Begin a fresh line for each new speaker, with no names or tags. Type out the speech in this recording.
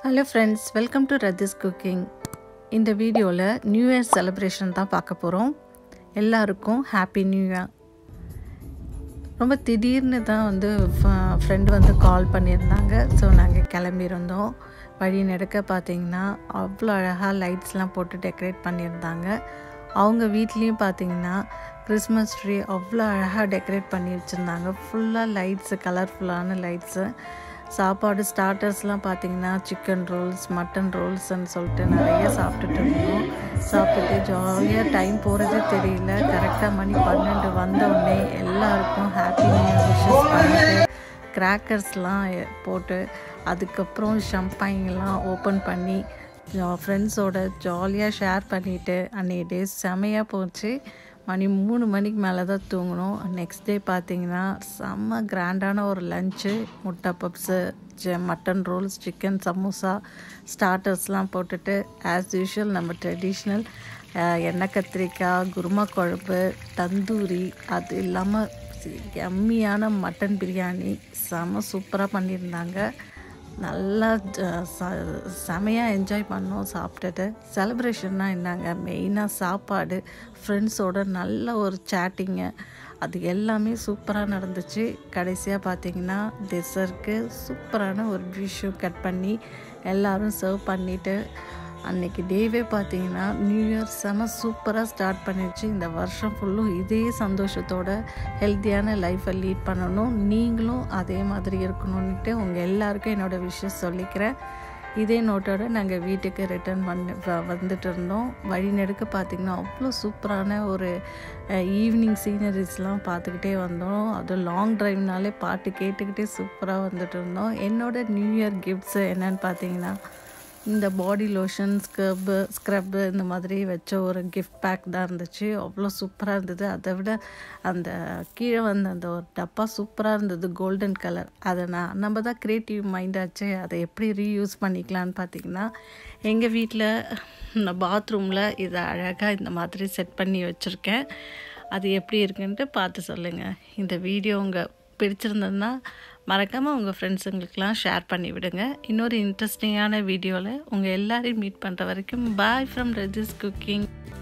hello friends welcome to Rathi's cooking இந்த வீடியோவில் new year celebration தான் பார்க்க போகிறோம் எல்லாருக்கும் ஹாப்பி நியூ இயர் ரொம்ப திடீர்னு தான் வந்து ஃப்ரெண்டு வந்து கால் பண்ணியிருந்தாங்க ஸோ நாங்கள் கிளம்பியிருந்தோம் வழி நெடுக்க பார்த்தீங்கன்னா அவ்வளோ அழகாக லைட்ஸ்லாம் போட்டு டெக்கரேட் பண்ணியிருந்தாங்க அவங்க வீட்லேயும் பார்த்தீங்கன்னா கிறிஸ்மஸ் ட்ரீ அவ்வளோ அழகாக டெக்கரேட் பண்ணி வச்சுருந்தாங்க ஃபுல்லாக லைட்ஸு கலர்ஃபுல்லான லைட்ஸு சாப்பாடு ஸ்டார்டர்ஸ்லாம் பார்த்தீங்கன்னா சிக்கன் ரோல்ஸ் மட்டன் ரோல்ஸ்ன்னு சொல்லிட்டு நிறைய சாப்பிட்டுட்டு இருந்தோம் சாப்பிட்டுட்டு ஜாலியாக டைம் போகிறதே தெரியல கரெக்டாக மணி பன்னெண்டு வந்தோடனே எல்லாருக்கும் ஹாப்பி நியூ இயர் விஷஸ் பண்ணிட்டு கிராக்கர்ஸ்லாம் போட்டு அதுக்கப்புறம் ஷம்பைன்லாம் ஓப்பன் பண்ணி ஃப்ரெண்ட்ஸோட ஜாலியாக ஷேர் பண்ணிவிட்டு அன்றைக்கி டேஸ் செமையாக போச்சு மணி மூணு மணிக்கு மேலே தான் தூங்கணும் நெக்ஸ்ட் டே பார்த்தீங்கன்னா செம்ம கிராண்டான ஒரு லஞ்சு முட்டை puffs mutton rolls chicken samosa ஸ்டார்டர்ஸ்லாம் போட்டுட்டு ஆஸ் யூஷுவல் நம்ம ட்ரெடிஷ்னல் எண்ணெய் கத்திரிக்காய் குருமா குழம்பு தந்தூரி அது இல்லாமல் எம்மியான மட்டன் பிரியாணி செம்ம சூப்பராக பண்ணியிருந்தாங்க நல்லா செமையாக என்ஜாய் பண்ணோம் சாப்பிட்டுட்டு செலிப்ரேஷன்னா என்னங்க மெயினாக சாப்பாடு ஃப்ரெண்ட்ஸோட நல்ல ஒரு சேட்டிங்கு அது எல்லாமே சூப்பராக நடந்துச்சு கடைசியாக பார்த்தீங்கன்னா டெசருக்கு சூப்பரான ஒரு டிஷ்ஷும் கட் பண்ணி எல்லோரும் சர்வ் பண்ணிவிட்டு அன்றைக்கி டேவே பார்த்தீங்கன்னா நியூ இயர் செம சூப்பராக ஸ்டார்ட் பண்ணிடுச்சு இந்த வருஷம் ஃபுல்லும் இதே சந்தோஷத்தோட ஹெல்த்தியான லைஃப்பை லீட் பண்ணணும் நீங்களும் அதே மாதிரி இருக்கணும்னுட்டு உங்கள் எல்லாருக்கும் என்னோடய விஷயம் சொல்லிக்கிறேன் இதே நோட்டோட நாங்கள் வீட்டுக்கு ரிட்டர்ன் பண்ணி வந்துட்டு இருந்தோம் வழி நெடுக்க பார்த்திங்கன்னா அவ்வளோ சூப்பரான ஒரு ஈவினிங் சீனரிஸ்லாம் பார்த்துக்கிட்டே வந்தோம் அதுவும் லாங் ட்ரைவ்னாலே பாட்டு கேட்டுக்கிட்டே சூப்பராக வந்துட்டு இருந்தோம் என்னோடய நியூ இயர் கிஃப்ட்ஸு என்னென்னு பார்த்தீங்கன்னா இந்த பாடி லோஷன் ஸ்க்ரப்பு ஸ்க்ரப்பு இந்த மாதிரி வச்ச ஒரு கிஃப்ட் பேக் தான் இருந்துச்சு அவ்வளோ சூப்பராக இருந்தது அதை விட அந்த கீழே வந்த அந்த ஒரு டப்பா சூப்பராக இருந்தது கோல்டன் கலர் அதை நான் நம்ம தான் க்ரியேட்டிவ் மைண்டாச்சு அதை எப்படி ரீயூஸ் பண்ணிக்கலான்னு பார்த்தீங்கன்னா எங்கள் வீட்டில் பாத்ரூமில் இதை அழகாக இந்த மாதிரி செட் பண்ணி வச்சுருக்கேன் அது எப்படி இருக்குன்ட்டு பார்த்து சொல்லுங்கள் இந்த வீடியோ உங்கள் பிடிச்சிருந்ததுன்னா மறக்காமல் உங்கள் ஃப்ரெண்ட்ஸுங்களுக்கெலாம் ஷேர் பண்ணி விடுங்க இன்னொரு இன்ட்ரெஸ்டிங்கான வீடியோவில் உங்கள் எல்லோரையும் மீட் பண்ணுற வரைக்கும் பாய் ஃப்ரம் ரஜிஸ் குக்கிங்